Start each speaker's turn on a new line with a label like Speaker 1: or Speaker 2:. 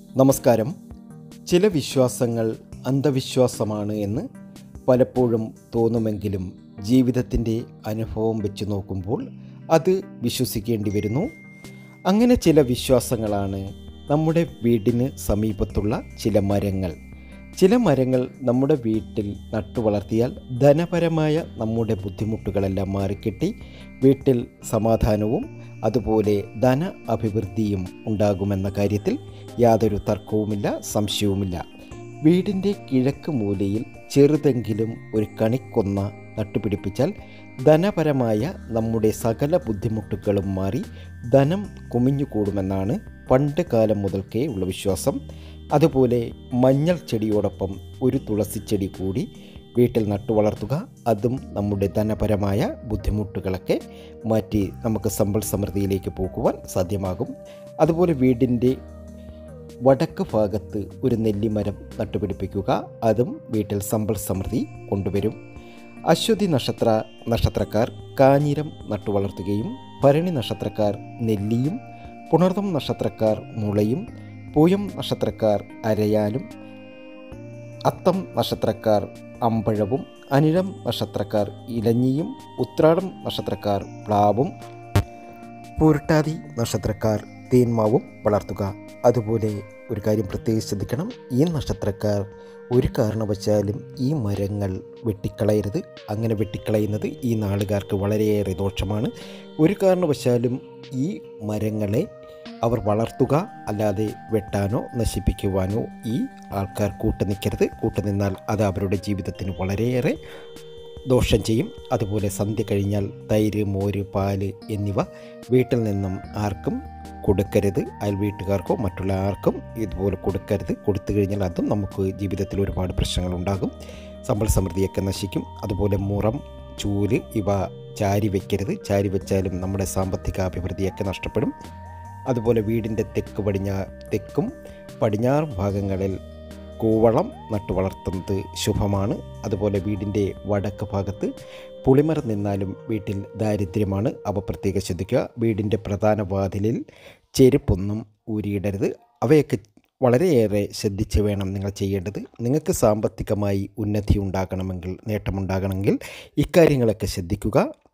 Speaker 1: നമസ്കാരം ചില വിശ്വാസങ്ങൾ അന്ധവിശ്വാസമാണ് എന്ന് പലപ്പോഴും തോന്നുമെങ്കിലും ജീവിതത്തിൻ്റെ അനുഭവം വെച്ച് നോക്കുമ്പോൾ അത് വിശ്വസിക്കേണ്ടി വരുന്നു അങ്ങനെ ചില വിശ്വാസങ്ങളാണ് നമ്മുടെ വീടിന് സമീപത്തുള്ള ചില മരങ്ങൾ ചില മരങ്ങൾ നമ്മുടെ വീട്ടിൽ നട്ടു വളർത്തിയാൽ ധനപരമായ നമ്മുടെ ബുദ്ധിമുട്ടുകളെല്ലാം മാറിക്കിട്ടി വീട്ടിൽ സമാധാനവും അതുപോലെ ധന അഭിവൃദ്ധിയും ഉണ്ടാകുമെന്ന കാര്യത്തിൽ യാതൊരു തർക്കവുമില്ല സംശയവുമില്ല വീടിൻ്റെ കിഴക്ക് മൂലയിൽ ചെറുതെങ്കിലും ഒരു കണിക്കൊന്ന നട്ടുപിടിപ്പിച്ചാൽ ധനപരമായ നമ്മുടെ സകല ബുദ്ധിമുട്ടുകളും മാറി ധനം കുമിഞ്ഞുകൂടുമെന്നാണ് പണ്ട് കാലം മുതൽക്കേ ഉള്ള വിശ്വാസം അതുപോലെ മഞ്ഞൾ ചെടിയോടൊപ്പം ഒരു തുളസിച്ചെടി കൂടി വീട്ടിൽ നട്ടു വളർത്തുക അതും നമ്മുടെ ധനപരമായ ബുദ്ധിമുട്ടുകളൊക്കെ മാറ്റി നമുക്ക് സമ്പൽ സമൃദ്ധിയിലേക്ക് പോകുവാൻ സാധ്യമാകും അതുപോലെ വീടിൻ്റെ വടക്ക് ഭാഗത്ത് ഒരു നെല്ലിമരം നട്ടുപിടിപ്പിക്കുക അതും വീട്ടിൽ സമ്പൽ സമൃദ്ധി കൊണ്ടുവരും അശ്വതി നക്ഷത്ര നക്ഷത്രക്കാർ കാഞ്ഞിരം നട്ടുവളർത്തുകയും ഭരണി നക്ഷത്രക്കാർ നെല്ലിയും പുണർതം നക്ഷത്രക്കാർ മുളയും പൂയം നക്ഷത്രക്കാർ അരയാലും അത്തം നക്ഷത്രക്കാർ അമ്പഴവും അനിഴം നക്ഷത്രക്കാർ ഇലഞ്ഞിയും ഉത്രാടം നക്ഷത്രക്കാർ പ്ലാവും പൂരട്ടാതി നക്ഷത്രക്കാർ തേന്മാവും വളർത്തുക അതുപോലെ ഒരു കാര്യം പ്രത്യേകിച്ച് ശ്രദ്ധിക്കണം ഈ നക്ഷത്രക്കാർ ഒരു കാരണവശാലും ഈ മരങ്ങൾ വെട്ടിക്കളയരുത് അങ്ങനെ വെട്ടിക്കളയുന്നത് ഈ നാളുകാർക്ക് വളരെയേറെ ദോഷമാണ് ഒരു കാരണവശാലും ഈ മരങ്ങളെ അവർ വളർത്തുക അല്ലാതെ വെട്ടാനോ നശിപ്പിക്കുവാനോ ഈ ആൾക്കാർ കൂട്ടുനിൽക്കരുത് കൂട്ടുനിന്നാൽ അത് അവരുടെ ജീവിതത്തിന് വളരെയേറെ ദോഷം ചെയ്യും അതുപോലെ സന്ധ്യ കഴിഞ്ഞാൽ തൈര് മോര് പാല് എന്നിവ വീട്ടിൽ നിന്നും ആർക്കും കൊടുക്കരുത് അയൽ വീട്ടുകാർക്കോ മറ്റുള്ള ആർക്കും ഇതുപോലെ കൊടുക്കരുത് കൊടുത്തു കഴിഞ്ഞാൽ അതും നമുക്ക് ജീവിതത്തിൽ ഒരുപാട് പ്രശ്നങ്ങളുണ്ടാകും സമ്പൽ സമൃദ്ധിയൊക്കെ നശിക്കും അതുപോലെ മുറം ചൂല് ഇവ ചാരി വയ്ക്കരുത് ചാരി വെച്ചാലും നമ്മുടെ സാമ്പത്തിക അഭിവൃദ്ധിയൊക്കെ നഷ്ടപ്പെടും അതുപോലെ വീടിൻ്റെ തെക്ക് പടിഞ്ഞാ തെക്കും പടിഞ്ഞാറും ഭാഗങ്ങളിൽ കൂവളം നട്ടു വളർത്തുന്നത് ശുഭമാണ് അതുപോലെ വീടിൻ്റെ വടക്ക് ഭാഗത്ത് പുളിമരം നിന്നാലും വീട്ടിൽ ദാരിദ്ര്യമാണ് അവ പ്രത്യേകം ശ്രദ്ധിക്കുക വീടിൻ്റെ പ്രധാന വാതിലിൽ ചെരുപ്പൊന്നും ഊരിയിടരുത് അവയൊക്കെ വളരെയേറെ ശ്രദ്ധിച്ച് വേണം നിങ്ങൾ ചെയ്യേണ്ടത് നിങ്ങൾക്ക് സാമ്പത്തികമായി ഉന്നതി ഉണ്ടാകണമെങ്കിൽ നേട്ടമുണ്ടാകണമെങ്കിൽ ഇക്കാര്യങ്ങളൊക്കെ ശ്രദ്ധിക്കുക